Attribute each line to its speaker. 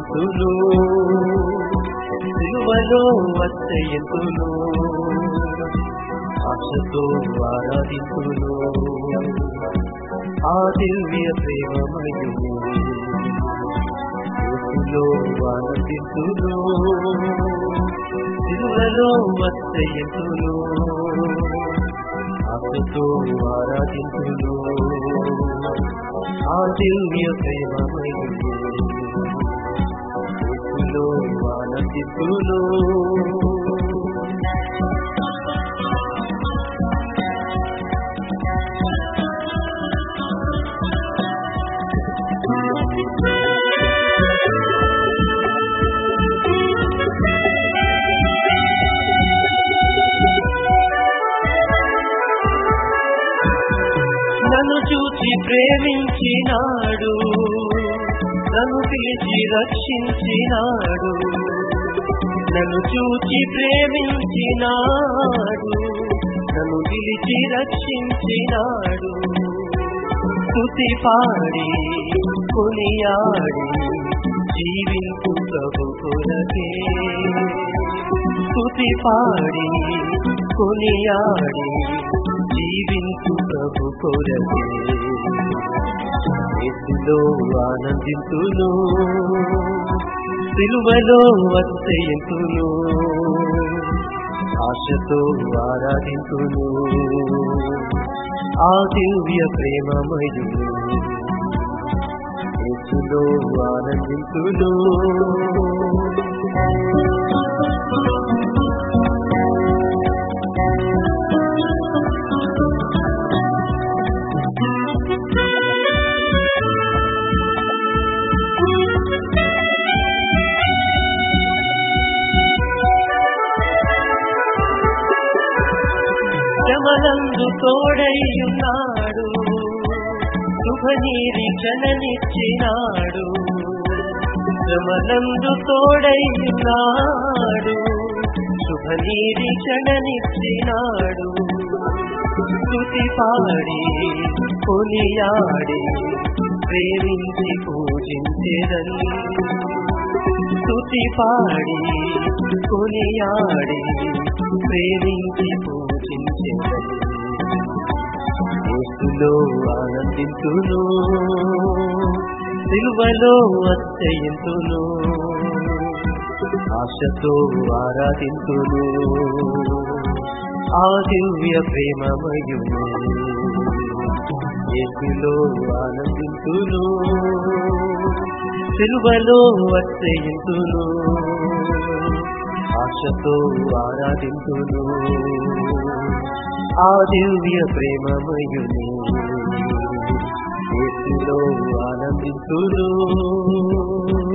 Speaker 1: ఆరాధింతును సిలువలో అత్యయంతును ఆశతో ఆరాధింతును ఆ దివ్య ప్రేమమయును యేసులో ఆనందింతును సిలువలో అత్యయంతును ఆశతో ఆరాధింతును ఆ దివ్య ప్రేమమయును యేసులో ఆనందింతును నన్ను చూచి ప్రేమించినాడు నన్ను పిలిచి రక్షించినాడు నన్ను చూచి ప్రేమించినాడు నన్ను పిలిచి రక్షించినాడు స్తుతి పాడి కొనియాడి జీవింపు ప్రభు కొరకే స్తుతి పాడి కొనియాడి జీవించు ప్రభు కొరకే యేసులో ఆనందింతును సిలువలో అత్యయింతును ఆశతో ఆరాధింతును ఆ దివ్య ప్రేమమయును యేసులో ఆనందింతును శ్రమలందు తోడయ్యున్నాడు శుభనిరీక్షణనిచ్చినాడు శ్రమలందు తోడయ్యున్నాడు శుభనిరీక్షణనిచ్చినాడు స్తుతి పాడి కొనియాడి ప్రేమించి పూజించేదని స్తుతి పాడి కొనియాడి ప్రేమించి పూజించేదని యేసులో ఆనందింతును సిలువలో అత్యయింతును ఆశతో ఆరాధింతును ఆ దివ్య ప్రేమమయును యేసులో ఆనందింతును సిలువలో అత్యయింతును ఆశతో ఆరాధింతును ఆ దివ్య ప్రేమమయుని యేసులో ఆనందింతును